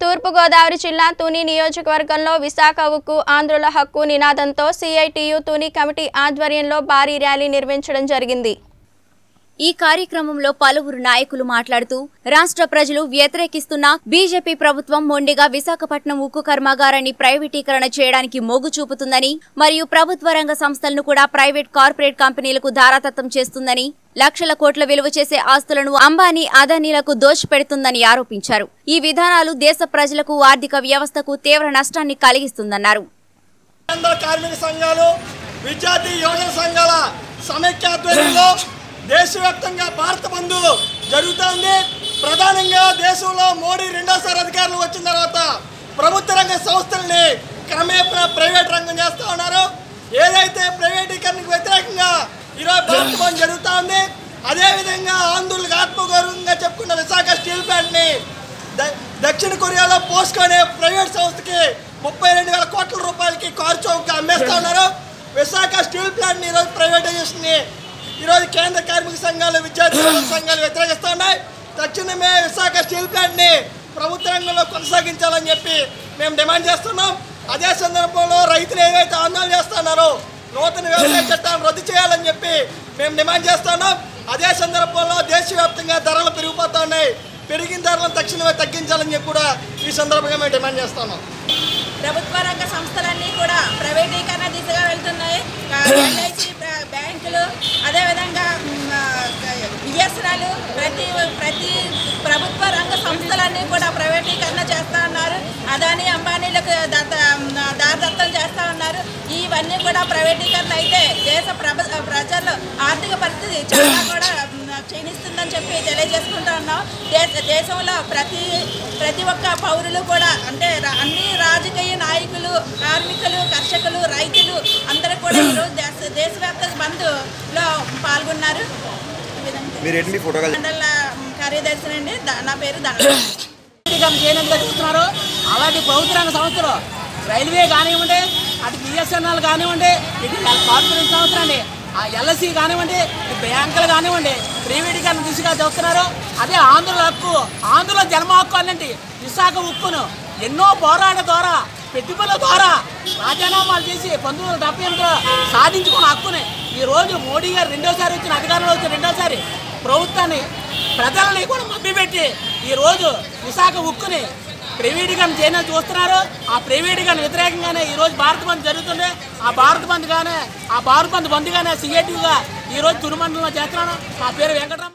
తూర్పుగోదావరి జిల్లా తుని నియోజకవర్గంలో విశాఖ ఉక్కు ఆంధ్రుల హక్కు నినాదంతో సిఐటియు తుని కమిటీ ఆధ్వర్యంలో భారీ ర్యాలీ నిర్వహించడం జరిగింది ఈ కార్యక్రమంలో పలువురు నాయకులు మాట్లాడుతూ రాష్ట్ర ప్రజలు వ్యతిరేకిస్తున్న బీజేపీ ప్రభుత్వం మొండిగా విశాఖపట్నం ఉక్కు కర్మాగారాన్ని ప్రైవేటీకరణ చేయడానికి మొగ్గు చూపుతుందని మరియు ప్రభుత్వ రంగ సంస్థలను కూడా ప్రైవేట్ కార్పొరేట్ కంపెనీలకు ధారాతత్వం చేస్తుందని లక్షల కోట్ల విలువ చేసే ఆస్తులను అంబానీ అదానీలకు దోచిపెడుతుందని ఆరోపించారు ఈ విధానాలు దేశ ప్రజలకు ఆర్థిక వ్యవస్థకు తీవ్ర నష్టాన్ని కలిగిస్తుందన్నారు కేంద్ర కార్మిక సంఘాలు విద్యార్థి యువజన సంఘాల సమైక్య ఆధ్వర్యంలో దేశవ్యాప్తంగా భారత బంధు జరుగుతోంది ప్రధానంగా దేశంలో మోడీ రెండోసారి అధికారులు వచ్చిన తర్వాత ప్రభుత్వ రంగ సంస్థల్ని క్రమేపణ ప్రైవేట్ రంగం చేస్తూ ఉన్నారు ఏదైతే ప్రైవేటీకరణకు వ్యతిరేకంగా ఈరోజు భారత బంద్ జరుగుతూ ఉంది అదేవిధంగా ఆందోళనకు ఆత్మగౌరవంగా చెప్పుకున్న విశాఖ స్టీల్ ప్లాంట్ని ద- దక్షిణ కొరియాలో పోస్కో అనే ప్రైవేట్ సంస్థకి ముప్పై రెండు వేల కోట్ల రూపాయలకి కారు చౌకగా అమ్మేస్తా ఉన్నారు విశాఖ స్టీల్ ప్లాంట్ని ఈరోజు ప్రైవేటైజేషన్ని ఈరోజు కేంద్ర కార్మిక సంఘాలు విద్యార్థి యువజన సంఘాలు వ్యతిరేకిస్తూ ఉన్నాయి తక్షణమే విశాఖ స్టీల్ ప్లాంట్ని ప్రభుత్వ రంగంలో కొనసాగించాలని చెప్పి మేము డిమాండ్ చేస్తున్నాం అదే సందర్భంలో రైతులు ఏవైతే ఆందోళన చేస్తున్నారో నూతన వ్యవసాయ చట్టాలను రద్దు చేయాలని చెప్పి మేము డిమాండ్ చేస్తున్నాం అదే సందర్భంలో దేశవ్యాప్తంగా ధరలు పెరిగిపోతా ఉన్నాయి పెరిగిన ధరలను తక్షణమే తగ్గించాలని చెప్పి కూడా ఈ సందర్భంగా మేము డిమాండ్ చేస్తున్నాం ప్రభుత్వ రంగ సంస్థలన్నీ కూడా ప్రైవేటీకరణ దిశగా వెళ్తున్నాయి ఎల్ఐసి బ్యాంకులు అదేవిధంగా బిఎస్ఎన్ఎల్ ప్రతి ప్రతి ప్రభుత్వ రంగ సంస్థలన్నీ కూడా ప్రైవేటీకరణ చేస్తూ ఉన్నారు అదాని అంబానీలకు దత్త దారదత్తం చేస్తూ ఉన్నారు ఇవన్నీ కూడా ప్రైవేటీకరణ అయితే దేశ ప్రభ ప్రజల ఆర్థిక పరిస్థితి చాలా కూడా ఉమ్, క్షీణిస్తుందని చెప్పి తెలియజేసుకుంటూ ఉన్నాం దేశ దేశంలో ప్రతి ప్రతి ఒక్క పౌరులు కూడా అంటే రా- అన్ని రాజకీయ నాయకులు కార్మికులు కర్షకులు రైతులు అందరూ కూడా ఈరోజు దేశ దేశవ్యాప్త బంద్లో పాల్గొన్నారు ఈ విధంగా మీరేంటి మీ ఫోటో కలిసి మండల కార్యదర్శి అండి ద- నా పేరు ధన ప్రైవేటీకరణ చేయనందుకు చూస్తున్నారు అలాంటి ప్రభుత్వ రంగ సంస్థలు రైల్వే కానివ్వండి అటు బిఎస్ఎన్ఎల్ కానివ్వండి ఇటు కార్పొరేట్ సంస్థలు అండి ఆ ఎల్ఎస్సి కానివ్వండి ఇటు బ్యాంకులు కానివ్వండి ప్రైవేటీకరణ దిశగా చూస్తున్నారు అదే ఆంధ్రుల హక్కు ఆంధ్రుల జన్మ హక్కు అనండి విశాఖ ఉక్కును ఎన్నో పోరాట ద్వారా పెట్టుబడుల ద్వారా రాజీనామాలు చేసి పంతొమ్మిది వందల డెబ్బై ఎనిమిదిలో సాధించుకున్న హక్కుని ఈ రోజు మోడీ గారు రెండోసారి వచ్చిన అధికారంలో వచ్చిన రెండోసారి ప్రభుత్వాన్ని ప్రజలని కూడా మభ్యపెట్టి ఈ రోజు విశాఖ ఉక్కుని ప్రైవేటీకరణ చేయని చూస్తున్నారు ఆ ప్రైవేటీకరణ వ్యతిరేకంగానే ఈ రోజు భారత బంద్ జరుగుతుంది ఆ భారత బంద్ గానే ఆ భారత బంద్ బంద్ గానే సిఐటిగా ఈ రోజు తురుమండలంలో చేస్తున్నాను నా పేరు వెంకటరామ